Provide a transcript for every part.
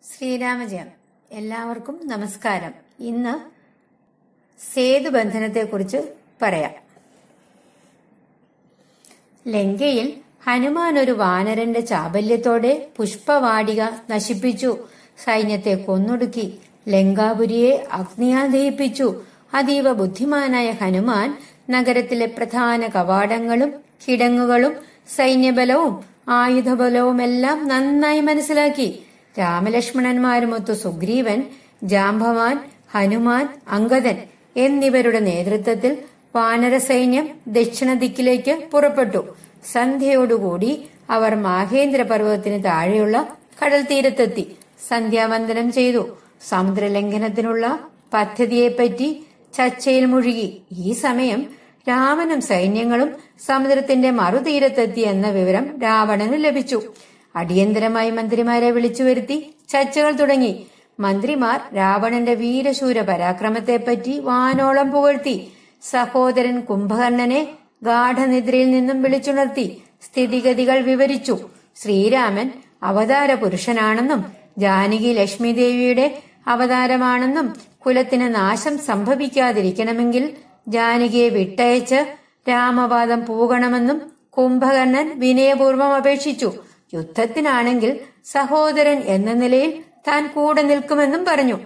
ശ്രീരാമജയം എല്ലാവർക്കും നമസ്കാരം ഇന്ന് സേതുബന്ധനത്തെക്കുറിച്ച് പറയാം ലങ്കയിൽ ഹനുമാൻ ഒരു വാനരന്റെ ചാബല്യത്തോടെ പുഷ്പവാടിക നശിപ്പിച്ചു സൈന്യത്തെ കൊന്നൊടുക്കി ലങ്കാപുരിയെ അഗ്നിയാൽ ദഹിപ്പിച്ചു അതീവ ബുദ്ധിമാനായ ഹനുമാൻ നഗരത്തിലെ പ്രധാന കവാടങ്ങളും കിടങ്ങുകളും സൈന്യബലവും ആയുധബലവുമെല്ലാം നന്നായി മനസ്സിലാക്കി രാമലക്ഷ്മണന്മാരുമൊത്ത് സുഗ്രീവൻ ജാംബവാൻ ഹനുമാൻ അങ്കദൻ എന്നിവരുടെ നേതൃത്വത്തിൽ വാനര സൈന്യം ദക്ഷിണ ദിക്കിലേക്ക് പുറപ്പെട്ടു സന്ധ്യയോടുകൂടി അവർ മാഹേന്ദ്ര പർവ്വതത്തിന് താഴെയുള്ള കടൽ തീരത്തെത്തി സന്ധ്യാവന്ദനം ചെയ്തു സമുദ്രലംഘനത്തിനുള്ള പദ്ധതിയെപ്പറ്റി ചർച്ചയിൽ മുഴുകി ഈ സമയം രാമനും സൈന്യങ്ങളും സമുദ്രത്തിന്റെ മറുതീരത്തെത്തി എന്ന വിവരം രാവണന് ലഭിച്ചു അടിയന്തരമായി മന്ത്രിമാരെ വിളിച്ചു വരുത്തി ചർച്ചകൾ തുടങ്ങി മന്ത്രിമാർ രാവണന്റെ വീരശൂര പരാക്രമത്തെപ്പറ്റി വാനോളം പുകഴ്ത്തി സഹോദരൻ കുംഭകർണനെ ഗാഠനിദ്രയിൽ നിന്നും വിളിച്ചുണർത്തി സ്ഥിതിഗതികൾ വിവരിച്ചു ശ്രീരാമൻ അവതാര പുരുഷനാണെന്നും ജാനകി ലക്ഷ്മി ദേവിയുടെ അവതാരമാണെന്നും കുലത്തിന് നാശം സംഭവിക്കാതിരിക്കണമെങ്കിൽ ജാനകിയെ വിട്ടയച്ച് രാമവാദം പോകണമെന്നും കുംഭകർണൻ വിനയപൂർവ്വം അപേക്ഷിച്ചു യുദ്ധത്തിനാണെങ്കിൽ സഹോദരൻ എന്ന നിലയിൽ താൻ കൂടെ നിൽക്കുമെന്നും പറഞ്ഞു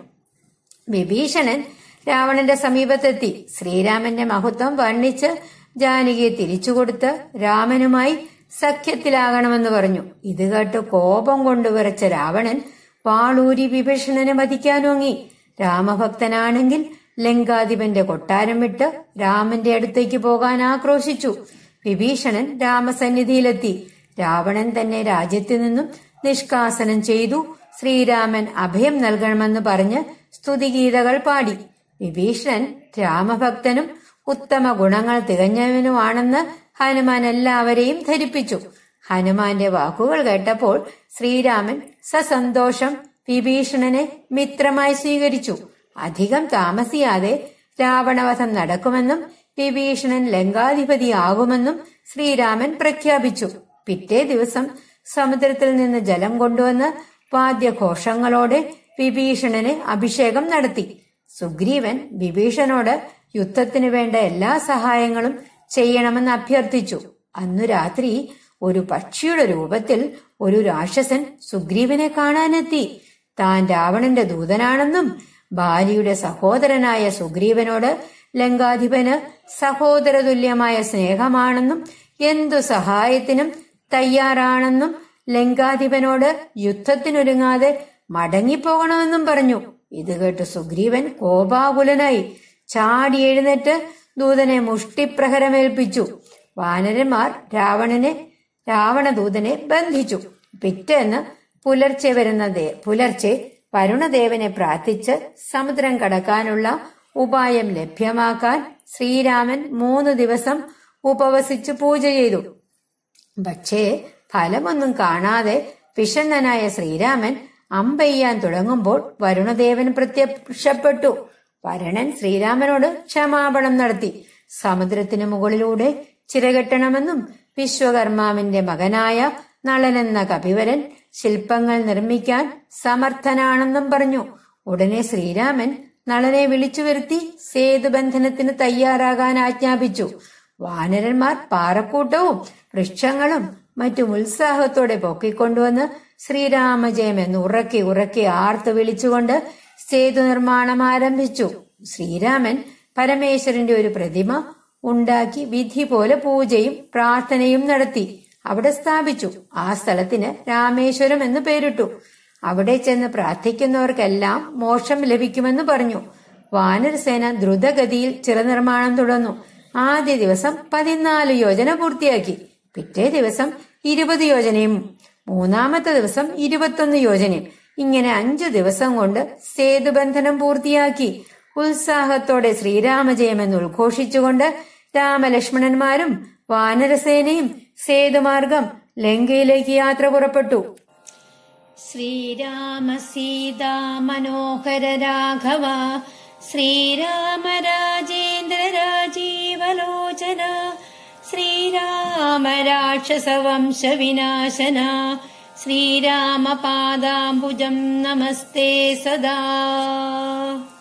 വിഭീഷണൻ രാവണന്റെ സമീപത്തെത്തി ശ്രീരാമന്റെ മഹത്വം വർണ്ണിച്ച് ജാനകിയെ തിരിച്ചുകൊടുത്ത് രാമനുമായി സഖ്യത്തിലാകണമെന്ന് പറഞ്ഞു ഇത് കേട്ട് കോപം കൊണ്ട് വിറച്ച രാവണൻ വാളൂരി വിഭീഷണനെ വധിക്കാനോങ്ങി രാമഭക്തനാണെങ്കിൽ ലങ്കാധിപന്റെ കൊട്ടാരം വിട്ട് രാമന്റെ അടുത്തേക്ക് പോകാൻ ആക്രോശിച്ചു വിഭീഷണൻ രാമസന്നിധിയിലെത്തി രാവണൻ തന്നെ രാജ്യത്തു നിന്നും നിഷ്കാസനം ചെയ്തു ശ്രീരാമൻ അഭയം നൽകണമെന്ന് പറഞ്ഞ് സ്തുതിഗീതകൾ പാടി വിഭീഷണൻ രാമഭക്തനും ഉത്തമ ഗുണങ്ങൾ തികഞ്ഞവനുമാണെന്ന് ഹനുമാൻ എല്ലാവരെയും ധരിപ്പിച്ചു ഹനുമാന്റെ വാക്കുകൾ കേട്ടപ്പോൾ ശ്രീരാമൻ സസന്തോഷം വിഭീഷണനെ മിത്രമായി സ്വീകരിച്ചു അധികം താമസിയാതെ രാവണവധം നടക്കുമെന്നും വിഭീഷണൻ ലങ്കാധിപതിയാകുമെന്നും ശ്രീരാമൻ പ്രഖ്യാപിച്ചു പിറ്റേ ദിവസം സമുദ്രത്തിൽ നിന്ന് ജലം കൊണ്ടുവന്ന് വാദ്യഘോഷങ്ങളോടെ വിഭീഷണന് അഭിഷേകം നടത്തി സുഗ്രീവൻ വിഭീഷണോട് യുദ്ധത്തിനു വേണ്ട എല്ലാ സഹായങ്ങളും ചെയ്യണമെന്ന് അഭ്യർത്ഥിച്ചു അന്നു രാത്രി ഒരു പക്ഷിയുടെ രൂപത്തിൽ ഒരു രാക്ഷസൻ സുഗ്രീവനെ കാണാനെത്തി താൻ രാവണന്റെ ദൂതനാണെന്നും ബാലിയുടെ സഹോദരനായ സുഗ്രീവനോട് ലങ്കാധിപന് സഹോദരതുല്യമായ സ്നേഹമാണെന്നും എന്തു സഹായത്തിനും തയ്യാറാണെന്നും ലങ്കാധിപനോട് യുദ്ധത്തിനൊരുങ്ങാതെ മടങ്ങിപ്പോകണമെന്നും പറഞ്ഞു ഇത് കേട്ട് സുഗ്രീവൻ കോപാകുലനായി ചാടി എഴുന്നേറ്റ് ദൂതനെ മുഷ്ടിപ്രഹരമേൽപ്പിച്ചു വാനരന്മാർ രാവണനെ രാവണദൂതനെ ബന്ധിച്ചു പിറ്റേന്ന് പുലർച്ചെ വരുന്ന ദേ പുലർച്ചെ വരുണദേവനെ പ്രാർത്ഥിച്ച് സമുദ്രം കടക്കാനുള്ള ഉപായം ലഭ്യമാക്കാൻ ശ്രീരാമൻ മൂന്ന് ദിവസം ഉപവസിച്ച് പൂജ ചെയ്തു പക്ഷേ ഫലമൊന്നും കാണാതെ വിഷണ്ണനായ ശ്രീരാമൻ അമ്പെയ്യാൻ തുടങ്ങുമ്പോൾ വരുണദേവൻ പ്രത്യക്ഷപ്പെട്ടു വരണൻ ശ്രീരാമനോട് ക്ഷമാപണം നടത്തി സമുദ്രത്തിനു മുകളിലൂടെ ചിറകെട്ടണമെന്നും വിശ്വകർമാവിന്റെ മകനായ നളനെന്ന കപിവരൻ ശില്പങ്ങൾ നിർമ്മിക്കാൻ സമർത്ഥനാണെന്നും പറഞ്ഞു ഉടനെ ശ്രീരാമൻ നളനെ വിളിച്ചു വരുത്തി സേതുബന്ധനത്തിന് തയ്യാറാകാൻ ആജ്ഞാപിച്ചു വാനരന്മാർ പാറക്കൂട്ടവും വൃക്ഷങ്ങളും മറ്റും ഉത്സാഹത്തോടെ പൊക്കിക്കൊണ്ടുവന്ന് ശ്രീരാമജയം എന്ന് ഉറക്കി ഉറക്കി ആർത്ത് വിളിച്ചുകൊണ്ട് സേതു നിർമ്മാണം ആരംഭിച്ചു ശ്രീരാമൻ പരമേശ്വരന്റെ ഒരു പ്രതിമ ഉണ്ടാക്കി വിധി പോലെ പൂജയും പ്രാർത്ഥനയും നടത്തി അവിടെ സ്ഥാപിച്ചു ആ സ്ഥലത്തിന് രാമേശ്വരം എന്ന് പേരിട്ടു അവിടെ ചെന്ന് പ്രാർത്ഥിക്കുന്നവർക്കെല്ലാം മോക്ഷം ലഭിക്കുമെന്ന് പറഞ്ഞു വാനരസേന ദ്രുതഗതിയിൽ ചിറനിർമ്മാണം തുടർന്നു ആദ്യ ദിവസം പതിനാല് യോജന പൂർത്തിയാക്കി പിറ്റേ ദിവസം ഇരുപത് യോജനയും മൂന്നാമത്തെ ദിവസം ഇരുപത്തൊന്ന് യോജനയും ഇങ്ങനെ അഞ്ചു ദിവസം കൊണ്ട് സേതുബന്ധനം പൂർത്തിയാക്കി ഉത്സാഹത്തോടെ ശ്രീരാമജയമെന്ന് ഉദ്ഘോഷിച്ചുകൊണ്ട് രാമലക്ഷ്മണന്മാരും വാനരസേനയും സേതുമാർഗം ലങ്കയിലേക്ക് യാത്ര പുറപ്പെട്ടു ശ്രീരാമ സീതാ മനോഹര രാഘവ ശ്രീരാമ രാജേന്ദ്ര രാജീവലോചന ശ്രീരാമ രാക്ഷസ വംശ വിനാശന ശ്രീരാമപാദാംബുജം നമസ്തേ സദാ